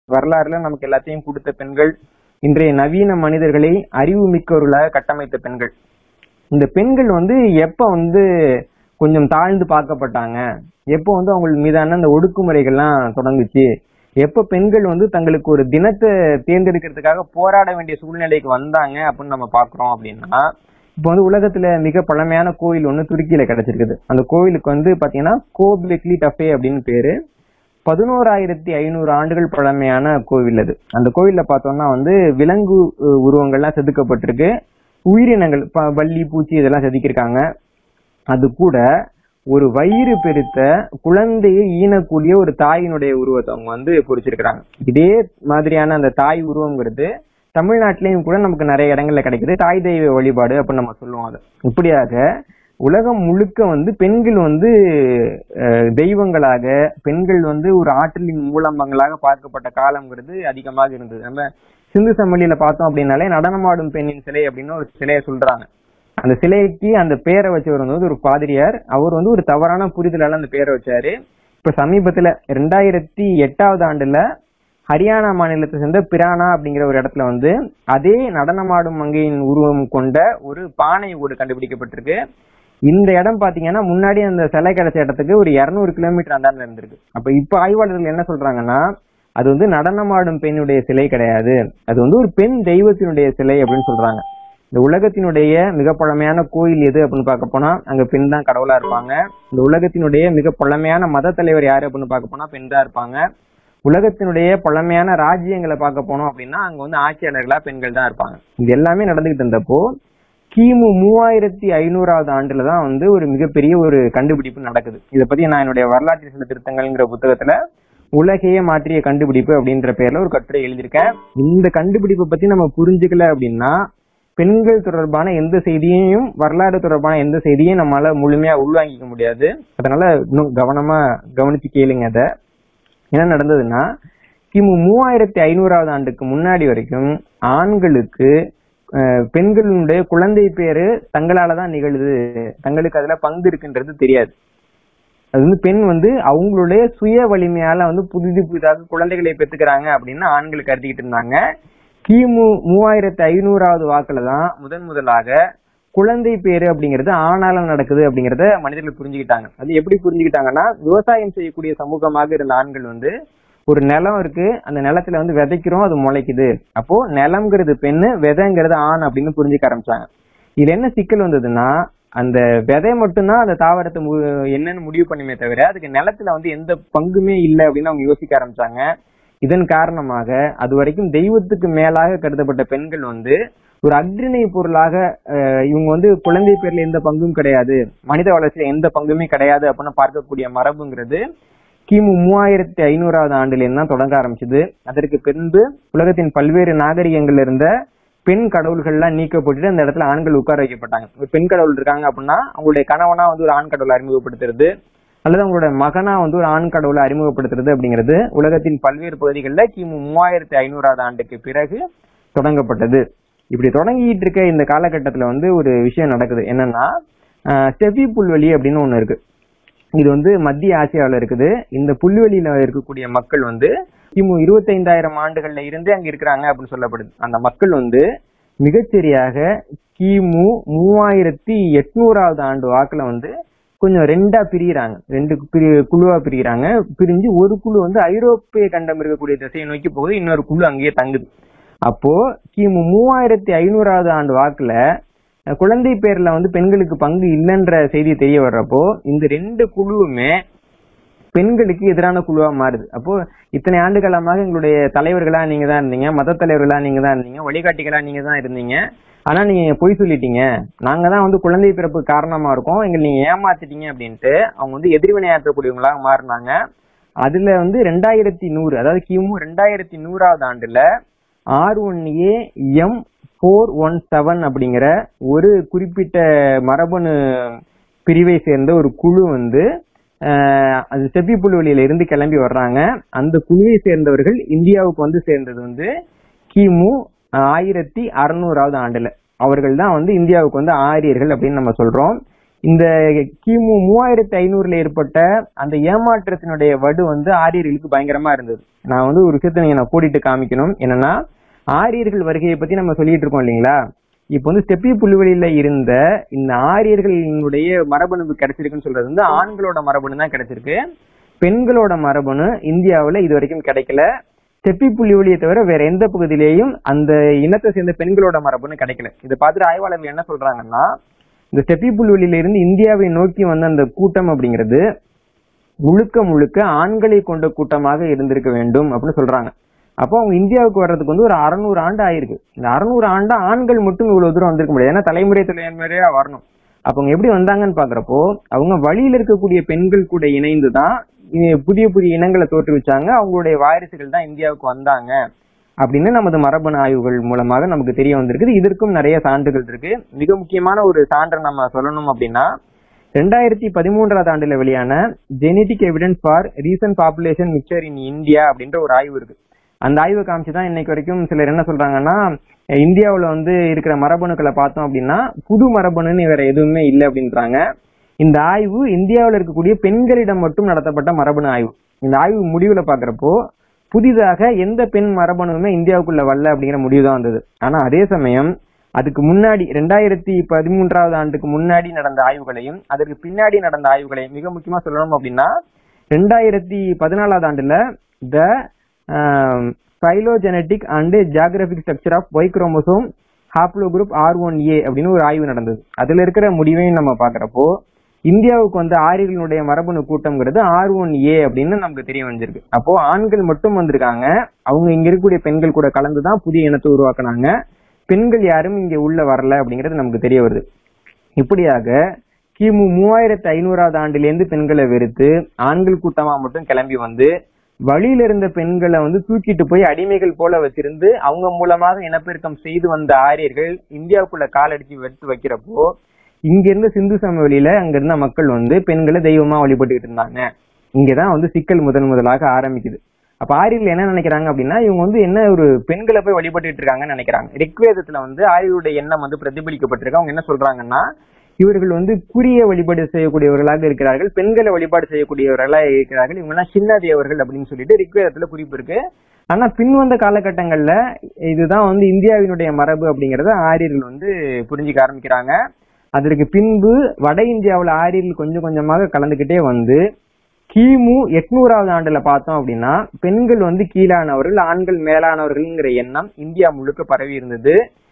வரலாறுல நமக்கு எல்லாத்தையும் கொடுத்த பெண்கள் இன்றைய நவீன மனிதர்களை அறிவு மிக்கவர்களாக கட்டமைத்த பெண்கள் இந்த பெண்கள் வந்து எப்ப வந்து கொஞ்சம் தாழ்ந்து பார்க்கப்பட்டாங்க எப்போ வந்து அவங்க மீதான அந்த ஒடுக்குமுறைகள்லாம் தொடங்குச்சு எப்ப பெண்கள் வந்து தங்களுக்கு ஒரு தினத்தை தேர்ந்தெடுக்கிறதுக்காக போராட வேண்டிய சூழ்நிலைக்கு வந்தாங்க அப்படின்னு நம்ம பாக்குறோம் அப்படின்னா இப்போ வந்து உலகத்துல மிக பழமையான கோயில் ஒண்ணு துருக்கியில கிடைச்சிருக்குது அந்த கோயிலுக்கு வந்து பாத்தீங்கன்னா கோபிலெக்லி டஃபே அப்படின்னு பேரு பதினோராயிரத்தி ஐநூறு ஆண்டுகள் பழமையான கோவில் அது அந்த கோவில்ல பார்த்தோம்னா வந்து விலங்கு அஹ், உருவங்கள்லாம் செதுக்கப்பட்டிருக்கு உயிரினங்கள் ப- வள்ளி பூச்சி இதெல்லாம் செதுக்கியிருக்காங்க அது கூட ஒரு வயிறு பெருத்த குழந்தையை ஈனக்கூடிய ஒரு தாயினுடைய உருவத்தை அவங்க வந்து பொறிச்சிருக்கிறாங்க இதே மாதிரியான அந்த தாய் உருவங்கிறது தமிழ்நாட்டிலையும் கூட நமக்கு நிறைய இடங்கள்ல கிடைக்குது தாய் தெய்வ வழிபாடு அப்படின்னு நம்ம சொல்லுவோம் அது இப்படியாக உலகம் முழுக்க வந்து பெண்கள் வந்து அஹ், தெய்வங்களாக பெண்கள் வந்து ஒரு ஆற்றலின் மூலமங்களாக பார்க்கப்பட்ட காலம்ங்கிறது அதிகமாக இருந்தது நம்ம சிந்து சமவெளியில பார்த்தோம் அப்படின்னாலே நடனமாடும் பெண்ணின் சிலை அப்படின்னு ஒரு சிலையை சொல்றாங்க அந்த சிலைக்கு அந்த பேரை வச்சவர் வந்து ஒரு பாதிரியார் அவர் வந்து ஒரு தவறான புரிதலால அந்த பேரை வச்சாரு இப்ப சமீபத்துல ரெண்டாயிரத்தி எட்டாவது ஆண்டுல ஹரியானா மாநிலத்தை சேர்ந்த பிரானா அப்படிங்கிற ஒரு இடத்துல வந்து அதே நடனமாடும் மங்கையின் உருவம் கொண்ட ஒரு பானை ஓடு கண்டுபிடிக்கப்பட்டிருக்கு இந்த இடம் பாத்தீங்கன்னா முன்னாடி அந்த சிலை கிடைச்ச இடத்துக்கு ஒரு 200 கிலோமீட்டர் அந்தாண்ட இருந்திருக்கு அப்ப இப்ப ஆய்வாளர்கள் என்ன சொல்றாங்கன்னா அது வந்து நடனமாடும் பெண்ணுடைய சிலை கிடையாது அது வந்து ஒரு பெண் தெய்வத்தினுடைய சிலை அப்படின்னு சொல்றாங்க இந்த உலகத்தினுடைய மிக பழமையான கோயில் எது அப்படின்னு பார்க்க போனா அங்க பெண் தான் கடவுளா இருப்பாங்க இந்த உலகத்தினுடைய மிக பழமையான மத தலைவர் யாரு அப்படின்னு பார்க்க போனா பெண் தான் இருப்பாங்க உலகத்தினுடைய பழமையான ராஜ்யங்களை பார்க்க போனோம் அப்படின்னா அங்க வந்து ஆட்சியாளர்களா பெண்கள் தான் இருப்பாங்க இது எல்லாமே நடந்துகிட்டு இருந்தப்போ கிமு மூவாயிரத்தி ஐநூறாவது ஆண்டுல தான் வந்து ஒரு மிகப்பெரிய ஒரு கண்டுபிடிப்பு நடக்குது இதை பத்தி நான் என்னுடைய வரலாற்று சில திருத்தங்கள்ங்கிற புத்தகத்துல உலகையே மாற்றிய கண்டுபிடிப்பு அப்படின்ற பேர்ல ஒரு கட்டுரை எழுதியிருக்கேன் இந்த கண்டுபிடிப்பை பத்தி நம்ம புரிஞ்சுக்கல அப்படின்னா பெண்கள் தொடர்பான எந்த செய்தியையும் வரலாறு தொடர்பான எந்த செய்தியையும் நம்மளால முழுமையா உள்வாங்கிக்க முடியாது அதனால இன்னும் கவனமா கவனிச்சு கேளுங்க அதை என்ன நடந்ததுன்னா கிமு மூவாயிரத்தி ஐநூறாவது ஆண்டுக்கு முன்னாடி வரைக்கும் ஆண்களுக்கு அஹ், பெண்களுடைய குழந்தை பேரு தங்களால தான் நிகழுது தங்களுக்கு அதுல பங்கு இருக்குன்றது தெரியாது அது வந்து பெண் வந்து அவங்களுடைய சுய வலிமையால வந்து புதிது புதிதாக குழந்தைகளை பெத்துக்கிறாங்க அப்படின்னு ஆண்கள் கருதிக்கிட்டு இருந்தாங்க கிமு மூவாயிரத்தி ஐநூறாவது வாக்குல தான் முதன் முதலாக குழந்தை பேரு அப்படிங்கிறது ஆணால நடக்குது அப்படிங்கறத மனிதர்கள் புரிஞ்சுக்கிட்டாங்க அது எப்படி புரிஞ்சுக்கிட்டாங்கன்னா விவசாயம் செய்யக்கூடிய சமூகமாக இருந்த ஆண்கள் வந்து ஒரு நிலம் இருக்கு அந்த நிலத்துல வந்து விதைக்கிறோம் அது முளைக்குது அப்போ நிலம்ங்கிறது பெண்ணு விதைங்கிறது ஆண் அப்படின்னு புரிஞ்சுக்க ஆரம்பிச்சாங்க இதுல என்ன சிக்கல் வந்ததுன்னா அந்த விதை மட்டும்தான் அந்த தாவரத்தை மு- என்னன்னு முடிவு பண்ணுமே தவிர அதுக்கு நிலத்துல வந்து எந்த பங்குமே இல்லை அப்படின்னு அவங்க யோசிக்க ஆரம்பிச்சாங்க இதன் காரணமாக அது வரைக்கும் தெய்வத்துக்கு மேலாக கருதப்பட்ட பெண்கள் வந்து ஒரு அக்ரிணை பொருளாக அஹ், இவங்க வந்து குழந்தை பேர்ல எந்த பங்கும் கிடையாது மனித வளர்ச்சியில எந்த பங்குமே கிடையாது அப்படின்னு பார்க்கக்கூடிய மரபுங்கிறது கிமு மூவாயிரத்தி ஐநூறாவது ஆண்டுல தான் தொடங்க ஆரம்பிச்சது அதற்கு பின்பு உலகத்தின் பல்வேறு நாகரிகங்கள்ல இருந்த பெண் கடவுள்கள்லாம் நீக்கப்பட்டுட்டு அந்த இடத்துல ஆண்கள் உட்கார வைக்கப்பட்டாங்க ஒரு பெண் கடவுள் இருக்காங்க அப்படின்னா அவங்களுடைய கணவனா வந்து ஒரு ஆண் கடவுளை அறிமுகப்படுத்துறது அல்லது அவங்களோட மகனா வந்து ஒரு ஆண் கடவுளை அறிமுகப்படுத்துறது அப்படிங்கிறது உலகத்தின் பல்வேறு பகுதிகளில் கிமு மூவாயிரத்தி ஐநூறாவது ஆண்டுக்கு பிறகு தொடங்கப்பட்டது இப்படி தொடங்கிட்டு இருக்க இந்த காலகட்டத்துல வந்து ஒரு விஷயம் நடக்குது என்னன்னா ஆஹ், செவி புல்வெளி அப்படின்னு ஒண்ணு இருக்கு இது வந்து மத்திய ஆசியாவுல இருக்குது இந்த புல்வெளியில இருக்கக்கூடிய மக்கள் வந்து கிமு இருபத்தைந்தாயிரம் ஆண்டுகள்ல இருந்து அங்க இருக்கிறாங்க அப்படின்னு சொல்லப்படுது அந்த மக்கள் வந்து மிகச்சரியாக கிமு மூவாயிரத்தி எட்நூறாவது ஆண்டு வாக்குல வந்து கொஞ்சம் ரெண்டா பிரிகிறாங்க ரெண்டு பிரி குழுவா பிரிகிறாங்க பிரிஞ்சு ஒரு குழு வந்து ஐரோப்பிய கண்டம் இருக்கக்கூடிய திசையை நோக்கி போகுது இன்னொரு குழு அங்கேயே தங்குது அப்போ கிமு மூவாயிரத்தி ஐநூறாவது ஆண்டு வாக்குல அஹ், குழந்தை பேர்ல வந்து பெண்களுக்கு பங்கு இல்லைன்ற செய்தி தெரிய வர்றப்போ இந்த ரெண்டு குழுவுமே பெண்களுக்கு எதிரான குழுவா மாறுது அப்போ இத்தனை ஆண்டு காலமாக எங்களுடைய தலைவர்களா நீங்க தான் இருந்தீங்க மத தலைவர்களா நீங்க தான் இருந்தீங்க வழிகாட்டிகளா நீங்க தான் இருந்தீங்க ஆனா நீங்க பொய் சொல்லிட்டீங்க நாங்க தான் வந்து குழந்தை பிறப்பு காரணமா இருக்கோம் எங்களை நீங்க ஏமாத்திட்டீங்க அப்படின்ட்டு அவங்க வந்து எதிர்வினையாற்றக்கூடியவங்களாக மாறினாங்க அதுல வந்து ரெண்டாயிரத்தி நூறு அதாவது கிமு ரெண்டாயிரத்தி நூறாவது ஆண்டுல R one A M four one seven அப்படிங்கிற ஒரு குறிப்பிட்ட மரபணு பிரிவை சேர்ந்த ஒரு குழு வந்து ஆஹ், அது செப்பி புல்வெளியில இருந்து கிளம்பி வர்றாங்க அந்த குழுவை சேர்ந்தவர்கள் இந்தியாவுக்கு வந்து சேர்ந்தது வந்து கிமு ஆயிரத்தி அறுநூறாவது ஆண்டுல அவர்கள் தான் வந்து இந்தியாவுக்கு வந்து ஆரியர்கள் அப்படின்னு நம்ம சொல்றோம் இந்த கிமு மூவாயிரத்தி ஐநூறுல ஏற்பட்ட அந்த ஏமாற்றத்தினுடைய வடு வந்து ஆரியர்களுக்கு பயங்கரமா இருந்தது நான் வந்து ஒரு விஷயத்தை நீங்க நான் கூட்டிட்டு காமிக்கணும் என்னன்னா ஆரியர்கள் வருகையை பத்தி நம்ம சொல்லிட்டு இருக்கோம் இல்லைங்களா இப்போ வந்து ஸ்டெப்பி புல்வெளியில இருந்த இந்த ஆரியர்களினுடைய மரபணு கிடைச்சிருக்குன்னு சொல்றது வந்து ஆண்களோட மரபணு தான் கிடைச்சிருக்கு பெண்களோட மரபணு இந்தியாவுல இது வரைக்கும் கிடைக்கல ஸ்டெப்பி புள்ளிவெளியை தவிர வேற எந்த பகுதியிலேயும் அந்த இனத்தை சேர்ந்த பெண்களோட மரபணு கிடைக்கல இதை பார்த்துட்டு ஆய்வாளர்கள் என்ன சொல்றாங்கன்னா இந்த ஸ்டெப்பி புல்வெளியில இருந்து இந்தியாவை நோக்கி வந்த அந்த கூட்டம் அப்படிங்கிறது முழுக்க முழுக்க ஆண்களை கொண்ட கூட்டமாக இருந்திருக்க வேண்டும் அப்படின்னு சொல்றாங்க அப்போ அவங்க இந்தியாவுக்கு வர்றதுக்கு வந்து ஒரு அறநூறு ஆண்டு ஆயிருக்கு இந்த அறநூறு ஆண்டா ஆண்கள் மட்டும் இவ்வளவு தூரம் வந்திருக்க முடியாது ஏன்னா தலைமுறை தலைமுறையா வரணும் அப்ப அவங்க எப்படி வந்தாங்கன்னு பாக்குறப்போ அவங்க வழியில இருக்கக்கூடிய பெண்கள் கூட இணைந்து தான் புதிய புதிய இனங்களை தோற்றுவிச்சாங்க அவங்களுடைய வாரிசுகள் தான் இந்தியாவுக்கு வந்தாங்க அப்படின்னு நமது மரபணு ஆய்வுகள் மூலமாக நமக்கு தெரிய வந்திருக்குது இதற்கும் நிறைய சான்றுகள் இருக்கு மிக முக்கியமான ஒரு சான்றை நம்ம சொல்லணும் அப்படின்னா ரெண்டாயிரத்தி பதிமூன்றாவது ஆண்டுல வெளியான genetic evidence for recent population mixture in India அப்படின்ற ஒரு ஆய்வு இருக்கு அந்த ஆய்வை காமிச்சுதான் இன்னைக்கு வரைக்கும் சிலர் என்ன சொல்றாங்கன்னா இந்தியாவுல வந்து இருக்கிற மரபணுக்களை பார்த்தோம் அப்படின்னா புது மரபணுன்னு வேற எதுவுமே இல்லை அப்படின்றாங்க இந்த ஆய்வு இந்தியாவில் இருக்கக்கூடிய பெண்களிடம் மட்டும் நடத்தப்பட்ட மரபணு ஆய்வு இந்த ஆய்வு முடிவுல பாக்குறப்போ புதிதாக எந்த பெண் மரபணுமே இந்தியாவுக்குள்ள வரல அப்படிங்கிற முடிவு தான் வந்தது ஆனா அதே சமயம் அதுக்கு முன்னாடி ரெண்டாயிரத்தி பதிமூன்றாவது ஆண்டுக்கு முன்னாடி நடந்த ஆய்வுகளையும் அதற்கு பின்னாடி நடந்த ஆய்வுகளையும் மிக முக்கியமா சொல்லணும் அப்படின்னா ரெண்டாயிரத்தி பதினாலாவது ஆண்டுல the phylogenetic and geographic structure of Y chromosome haplogroup R one A அப்படின்னு ஒரு ஆய்வு நடந்தது அதுல இருக்கிற முடிவையும் நம்ம பாக்குறப்போ இந்தியாவுக்கு வந்த ஆரியர்களுடைய மரபணு கூட்டம்ங்கிறது ஆர் ஒன் ஏ அப்படின்னு நமக்கு தெரிய வந்திருக்கு அப்போ ஆண்கள் மட்டும் வந்திருக்காங்க அவங்க இங்க இருக்கக்கூடிய பெண்கள் கூட கலந்துதான் புதிய இனத்தை உருவாக்குனாங்க பெண்கள் யாரும் இங்க உள்ள வரல அப்படிங்கிறது நமக்கு தெரிய வருது இப்படியாக கிமு மூவாயிரத்தி ஐநூறாவது ஆண்டிலேருந்து பெண்களை வெறுத்து ஆண்கள் கூட்டமா மட்டும் கிளம்பி வந்து வழியில இருந்த பெண்களை வந்து தூக்கிட்டு போய் அடிமைகள் போல வச்சிருந்து அவங்க மூலமாக இனப்பெருக்கம் செய்து வந்த ஆரியர்கள் இந்தியாவுக்குள்ள காலடிச்சு வெட்டு வைக்கிறப்போ இங்க இருந்த சிந்து சமவெளியில அங்க இருந்த மக்கள் வந்து பெண்களை தெய்வமா வழிபட்டுக்கிட்டு இருந்தாங்க இங்கதான் வந்து சிக்கல் முதன் முதலாக ஆரம்பிக்குது அப்ப ஆரியர்கள் என்ன நினைக்கிறாங்க அப்படின்னா இவங்க வந்து என்ன ஒரு பெண்களை போய் வழிபட்டுட்டு இருக்காங்கன்னு நினைக்கிறாங்க ரிக்வேதத்துல வந்து ஆரியருடைய எண்ணம் வந்து பிரதிபலிக்கப்பட்டிருக்கு அவங்க என்ன சொல்றாங்கன்னா இவர்கள் வந்து குறிய வழிபாடு செய்யக்கூடியவர்களாக இருக்கிறார்கள் பெண்களை வழிபாடு செய்யக்கூடியவர்களாக இருக்கிறார்கள் இவங்க எல்லாம் சின்ன தேவர்கள் அப்படின்னு சொல்லிட்டு ரிக்வேதத்துல குறிப்பு இருக்கு ஆனா பின்வந்த காலகட்டங்கள்ல இதுதான் வந்து இந்தியாவினுடைய மரபு அப்படிங்கறத ஆரியர்கள் வந்து புரிஞ்சுக்க ஆரம்பிக்கிறாங்க அதற்கு பின்பு வட இந்தியாவுல ஆரியர்கள் கொஞ்சம் கொஞ்சமாக கலந்துகிட்டே வந்து கிமு எட்நூறாவது ஆண்டுல பார்த்தோம் அப்படின்னா பெண்கள் வந்து கீழானவர்கள் ஆண்கள் மேலானவர்கள்ங்கிற எண்ணம் இந்தியா முழுக்க பரவி இருந்தது